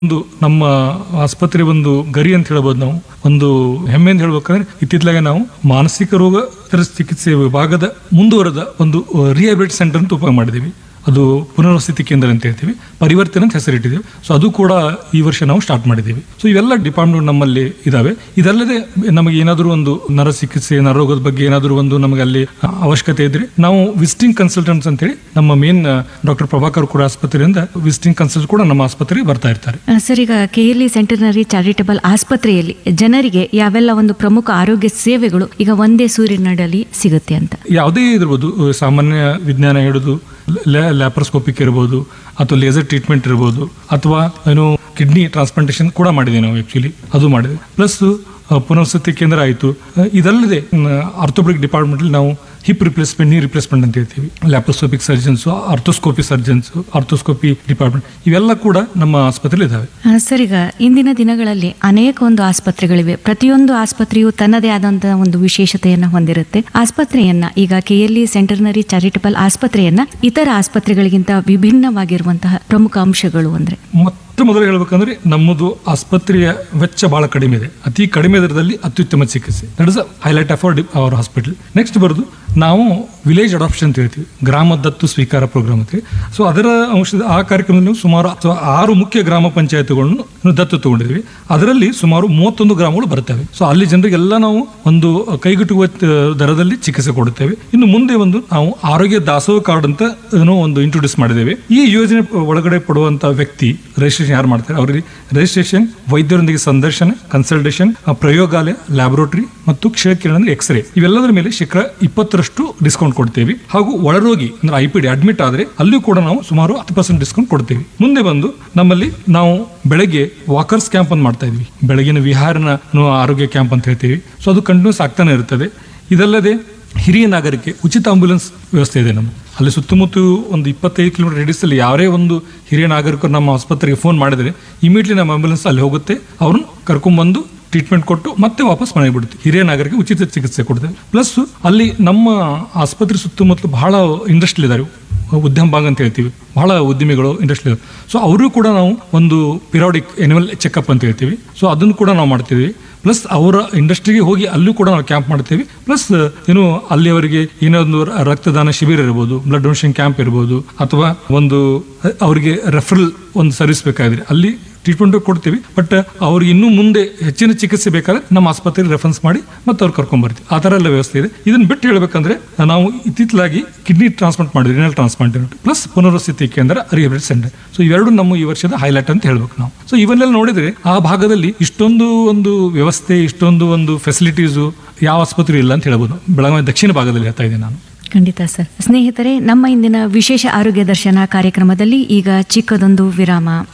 ಒಂದು ನಮ್ಮ ಆಸ್ಪತ್ರೆ ಒಂದು ಗರಿ ಅಂತ ಹೇಳ್ಬೋದು ನಾವು ಒಂದು ಹೆಮ್ಮೆ ಅಂತ ಹೇಳ್ಬೇಕಂದ್ರೆ ಇತ್ತಿತ್ತಲಾಗೆ ನಾವು ಮಾನಸಿಕ ರೋಗ ತರ ಚಿಕಿತ್ಸೆ ವಿಭಾಗದ ಮುಂದುವರೆದ ಒಂದು ರಿಹ್ಯಾಬಿಲಿಟ್ ಸೆಂಟರ್ ಅಂತ ಉಪಯೋಗ ಮಾಡಿದ್ದೀವಿ ಅದು ಪುನರ್ವಸತಿ ಕೇಂದ್ರ ಅಂತ ಹೇಳ್ತೀವಿ ಪರಿವರ್ತನೆ ಅಂತ ಹೆಸರಿಟ್ಟಿದ್ದೀವಿ ಸೊ ಅದು ಕೂಡ ಈ ವರ್ಷ ನಾವು ಸ್ಟಾರ್ಟ್ ಮಾಡಿದ್ದೀವಿ ಸೊ ಇವೆಲ್ಲ ಡಿಪಾರ್ಟ್ಮೆಂಟ್ ನಮ್ಮಲ್ಲಿ ಇದಾವೆ ಇದಲ್ಲದೆ ನಮಗೆ ಏನಾದರೂ ಒಂದು ನರ ಚಿಕಿತ್ಸೆ ನರರೋಗದ ಬಗ್ಗೆ ಏನಾದರೂ ಒಂದು ನಮಗೆ ಅಲ್ಲಿ ಅವಶ್ಯಕತೆ ಇದ್ರೆ ನಾವು ವಿಸಿಟಿಂಗ್ ಕನ್ಸಲ್ಟೆಂಟ್ಸ್ ಅಂತೇಳಿ ನಮ್ಮ ಮೇನ್ ಡಾಕ್ಟರ್ ಪ್ರಭಾಕರ್ ಕೂಡ ಆಸ್ಪತ್ರೆಯಿಂದ ವಿಸಿಟಿಂಗ್ ಕನ್ಸಲ್ಟ್ ಕೂಡ ನಮ್ಮ ಆಸ್ಪತ್ರೆಗೆ ಬರ್ತಾ ಇರ್ತಾರೆ ಆ, ಸರ್ ಈಗ K L E centenary charitable ಆಸ್ಪತ್ರೆಯಲ್ಲಿ ಜನರಿಗೆ ಯಾವೆಲ್ಲ ಒಂದು ಪ್ರಮುಖ ಆರೋಗ್ಯ ಸೇವೆಗಳು ಈಗ ಒಂದೇ ಸೂರ್ಯನಡಲಿ ಸಿಗುತ್ತೆ ಅಂತ ಯಾವುದೇ ಇರ್ಬೋದು ಸಾಮಾನ್ಯ ವಿಜ್ಞಾನ ಹಿಡಿದು ಲ್ಯಾಪ್ರೋಸ್ಕೋಪಿಕ್ ಇರ್ಬೋದು ಅಥವಾ ಲೇಸರ್ ಟ್ರೀಟ್ಮೆಂಟ್ ಇರ್ಬೋದು ಅಥವಾ ಏನು ಕಿಡ್ನಿ ಟ್ರಾನ್ಸ್ಪ್ಲಾಂಟೇಷನ್ ಕೂಡ ಮಾಡಿದ್ದೀವಿ ನಾವು ಆ್ಯಕ್ಚುಲಿ ಅದು ಮಾಡಿದ್ವಿ ಪ್ಲಸ್ ಪುನರ್ವಸತಿ ಕೇಂದ್ರ ಆಯಿತು ಇದಲ್ಲದೆ ಆರ್ಥೋಪೆಡಿಕ್ ಡಿಪಾರ್ಟ್ಮೆಂಟಲ್ಲಿ ನಾವು ಹಿಪ್ ರಿಪ್ಲೇಸ್ಮೆಂಟ್ ನೀ ರಿಪ್ಲೇಸ್ಮೆಂಟ್ ಅಂತ ಹೇಳ್ತೀವಿ laparoscopic surgeons arthroscopy surgeons arthroscopy department ಇವೆಲ್ಲ ಕೂಡ ನಮ್ಮ ಆಸ್ಪತ್ರೆಯಲ್ಲಿ ಇದ್ದಾವೆ ಆ, ಸರ್ ಈಗ ಇಂದಿನ ದಿನಗಳಲ್ಲಿ ಅನೇಕ ಒಂದು ಆಸ್ಪತ್ರೆಗಳಿವೆ ಪ್ರತಿಯೊಂದು ಆಸ್ಪತ್ರೆಯು ತನ್ನದೇ ಆದಂತಹ ಒಂದು ವಿಶೇಷತೆಯನ್ನ ಹೊಂದಿರುತ್ತೆ ಆಸ್ಪತ್ರೆಯನ್ನ ಈಗ K L E centenary charitable ಆಸ್ಪತ್ರೆಯನ್ನ ಇತರ ಆಸ್ಪತ್ರೆಗಳಿಗಿಂತ ವಿಭಿನ್ನವಾಗಿರುವಂತಹ ಪ್ರಮುಖ ಅಂಶಗಳು ಅಂದ್ರೆ ಮೊತ್ತ ಮೊದಲು ಹೇಳ್ಬೇಕಂದ್ರೆ ನಮ್ಮದು ಆಸ್ಪತ್ರೆಯ ವೆಚ್ಚ ಬಹಳ ಕಡಿಮೆ ಇದೆ ಅತಿ ಕಡಿಮೆ ದರದಲ್ಲಿ ಅತ್ಯುತ್ತಮ ಚಿಕಿತ್ಸೆ that is highlight of our hospital next ಬರೋದು ನಾವು ವಿಲೇಜ್ ಅಡಾಪ್ಷನ್ ಅಂತ ಹೇಳ್ತೀವಿ ಗ್ರಾಮ ದತ್ತು ಸ್ವೀಕಾರ ಪ್ರೋಗ್ರಾಮ್ ಅಂತ ಸೊ ಅದರ ಅಂಶದ ಆ ಕಾರ್ಯಕ್ರಮದಲ್ಲಿ ನಾವು ಸುಮಾರು ಅಥವಾ ಆರು ಮುಖ್ಯ ಗ್ರಾಮ ಪಂಚಾಯತ್ಗಳನ್ನು ನಾವು ದತ್ತು ತಗೊಂಡಿದ್ವಿ ಅದರಲ್ಲಿ ಸುಮಾರು ಮೂವತ್ತೊಂದು ಗ್ರಾಮಗಳು ಬರ್ತವೆ ಸೊ ಅಲ್ಲಿ ಜನರಿಗೆಲ್ಲ ನಾವು ಒಂದು ಕೈಗೆಟುಕುವ ತ- ದರದಲ್ಲಿ ಚಿಕಿತ್ಸೆ ಕೊಡುತ್ತೇವೆ ಇನ್ನು ಮುಂದೆ ಒಂದು ನಾವು ಆರೋಗ್ಯ ದಾಸೋಹ ಕಾರ್ಡ್ ಅಂತ ಏನೋ ಒಂದು ಇಂಟ್ರೊಡ್ಯೂಸ್ ಮಾಡಿದ್ದೇವೆ ಈ ಯೋಜನೆ ಒಳಗಡೆ ಪಡುವಂತ ವ್ಯಕ್ತಿ ರಿಜಿಸ್ಟ್ರೇಷನ್ ಯಾರು ಮಾಡ್ತಾರೆ ಅವರಿಗೆ ರಿಜಿಸ್ಟ್ರೇಷನ್ ವೈದ್ಯರೊಂದಿಗೆ ಸಂದರ್ಶನ ಕನ್ಸಲ್ಟೇಷನ್ ಪ್ರಯೋಗಾಲಯ ಲ್ಯಾಬೊರೇಟರಿ ಮತ್ತು ಕ್ಷಯಕಿರಣ ಅಂದ್ರೆ ಎಕ್ಸ್ರೇ ಇವೆಲ್ಲದರ ಮೇಲೆ ಶೇಕಡ ಇಪ್ಪತ್ತರಷ್ಟು ಡಿಸ್ಕೌಂಟ್ ಕೊಡ್ತೇವೆ ಹಾಗೂ ಒಳರೋಗಿ ಅಂದ್ರೆ ಐ ಪಿ ಡಿ ಅಡ್ಮಿಟ್ ಆದ್ರೆ ಅಲ್ಲೂ ಕೂಡ ನಾವು ಸುಮಾರು ಹತ್ತು ಪರ್ಸೆಂಟ್ ಡಿಸ್ಕೌಂಟ್ ಕೊಡ್ತೇವೆ ಮುಂದೆ ಬಂದು ನಮ್ಮಲ್ಲಿ ನಾವು ಬೆಳಗ್ಗೆ ವಾಕರ್ಸ್ ಕ್ಯಾಂಪ್ ಅಂತ ಮಾಡ್ತಾ ಇದ್ವಿ ಬೆಳಗಿನ ವಿಹಾರನ ನಾವು ಆರೋಗ್ಯ ಕ್ಯಾಂಪ್ ಅಂತ ಹೇಳ್ತೀವಿ ಸೊ ಅದು ಕಂಟಿನ್ಯೂಸ್ ಆಗ್ತಾನೆ ಇರ್ತದೆ ಇದಲ್ಲದೆ ಹಿರಿಯ ನಾಗರಿಕೆ ಉಚಿತ ಆಂಬ್ಯುಲೆನ್ಸ್ ವ್ಯವಸ್ಥೆ ಇದೆ ನಮ್ಮ ಅಲ್ಲಿ ಸುತ್ತಮುತ್ತ ಒಂದು ಇಪ್ಪತ್ತೈದು ಕಿಲೋಮೀಟರ್ ರೇಡಿಯಸ್ ಅಲ್ಲಿ ಯಾರೇ ಒಂದು ಹಿರಿಯ ನಾಗರಿಕರು ನಮ್ಮ ಆಸ್ಪತ್ರೆಗೆ ಫೋನ್ ಮಾಡಿದರೆ ಇಮಿಡಿಯೇಟ್ಲಿ ನಮ್ಮ ಆಂಬ್ಯುಲೆನ್ಸ್ ಅಲ್ಲಿ ಹೋಗುತ್ತೆ ಅವ್ರನ್ನ ಕರ್ಕೊಂಡ್ಬಂದು ಟ್ರೀಟ್ಮೆಂಟ್ ಕೊಟ್ಟು ಮತ್ತೆ ವಾಪಸ್ ಮನೆಗೆ ಬಿಡ್ತೀವಿ ಹಿರಿಯ ನಾಗರಿಕ ಉಚಿತ ಚಿಕಿತ್ಸೆ ಕೊಡ್ತೇವೆ ಪ್ಲಸ್ ಅಲ್ಲಿ ನಮ್ಮ ಆಸ್ಪತ್ರೆ ಸುತ್ತಮುತ್ತಲು ಬಹಳ ಇಂಡಸ್ಟ್ರಿ ಇದಾವೆ ಉದ್ಯಮ ಭಾಗ ಅಂತ ಹೇಳ್ತೀವಿ ಬಹಳ ಉದ್ಯಮಿಗಳು ಇಂಡಸ್ಟ್ರಿ ಸೊ ಅವರು ಕೂಡ ನಾವು ಒಂದು ಪಿರಾಡಿಕ್ ಎನ್ಯುವಲ್ ಚೆಕಪ್ ಅಂತ ಹೇಳ್ತೀವಿ ಸೊ ಅದನ್ನು ಕೂಡ ನಾವು ಮಾಡ್ತೀವಿ ಪ್ಲಸ್ ಅವರ ಇಂಡಸ್ಟ್ರಿಗೆ ಹೋಗಿ ಅಲ್ಲೂ ಕೂಡ ನಾವು ಕ್ಯಾಂಪ್ ಮಾಡ್ತೀವಿ ಪ್ಲಸ್ ಏನು ಅಲ್ಲಿ ಅವರಿಗೆ ಏನೋ ಒಂದು ರ- ರಕ್ತದಾನ ಶಿಬಿರ ಇರ್ಬೋದು ಬ್ಲಡ್ ಡೊನೇಷನ್ ಕ್ಯಾಂಪ್ ಇರ್ಬೋದು ಅಥವಾ ಒಂದು ಅವರಿಗೆ ರೆಫರಲ್ ಒಂದು ಸರ್ವಿಸ್ ಬೇಕಾದ್ರೆ ಅಲ್ಲಿ ಟ್ರೀಟ್ಮೆಂಟ್ ಕೊಡ್ತೀವಿ ಬಟ್ ಅವ್ರಿಗೆ ಇನ್ನೂ ಮುಂದೆ ಹೆಚ್ಚಿನ ಚಿಕಿತ್ಸೆ ಬೇಕಾದ್ರೆ ನಮ್ಮ ಆಸ್ಪತ್ರೆಗೆ ರೆಫರೆನ್ಸ್ ಮಾಡಿ ಮತ್ತೆ ಅವ್ರು ಕರ್ಕೊಂಡ್ ಬರ್ತೀವಿ ಆ ಥರ ಎಲ್ಲ ವ್ಯವಸ್ಥೆ ಇದೆ ಇದನ್ನ ಬಿಟ್ಟು ಹೇಳ್ಬೇಕಂದ್ರೆ ನಾವು ಇತ್ತಿತ್ತಲಾಗಿ ಕಿಡ್ನಿ ಟ್ರಾನ್ಸ್ಪ್ಲಾಂಟ್ ಮಾಡಿದ್ವಿ ರಿನಲ್ ಟ್ರಾನ್ಸ್ಪ್ಲಾಂಟ್ ಪ್ಲಸ್ ಪುನರ್ವಸತಿ ಕೇಂದ್ರ ರಿಹಬಿಲಿಟ್ ಸೆಂಟರ್ ಸೊ ಇವೆರಡು ನಮ್ಮ ಈ ವರ್ಷದ ಹೈಲೈಟ್ ಅಂತ ಹೇಳ್ಬೇಕು ನಾವು ಸೊ ಇವನ್ನೆಲ್ಲ ನೋಡಿದ್ರೆ ಆ ಭಾಗದಲ್ಲಿ ಇಷ್ಟೊಂದು ಒಂದು ವ್ಯವಸ್ಥೆ ಇಷ್ಟೊಂದು ಒಂದು ಫೆಸಿಲಿಟೀಸು ಯಾವ ಆಸ್ಪತ್ರೆ ಇಲ್ಲ ಅಂತ ಹೇಳ್ಬೋದು ಬೆಳಗಾವಿ ದಕ್ಷಿಣ ಭಾಗದಲ್ಲಿ ಹೇಳ್ತಾ ಇದ್ದೀನಿ ನಾನು ಖಂಡಿತ ಸರ್ ಸ್ನೇಹಿತರೆ ನಮ್ಮ ಇಂದಿನ ವಿಶೇಷ ಆರೋಗ್ಯ ದರ್ಶನ ಕಾರ್ಯಕ್ರಮದಲ್ಲಿ ಈಗ ಚಿಕ್ಕದೊಂದು ವಿರಾಮ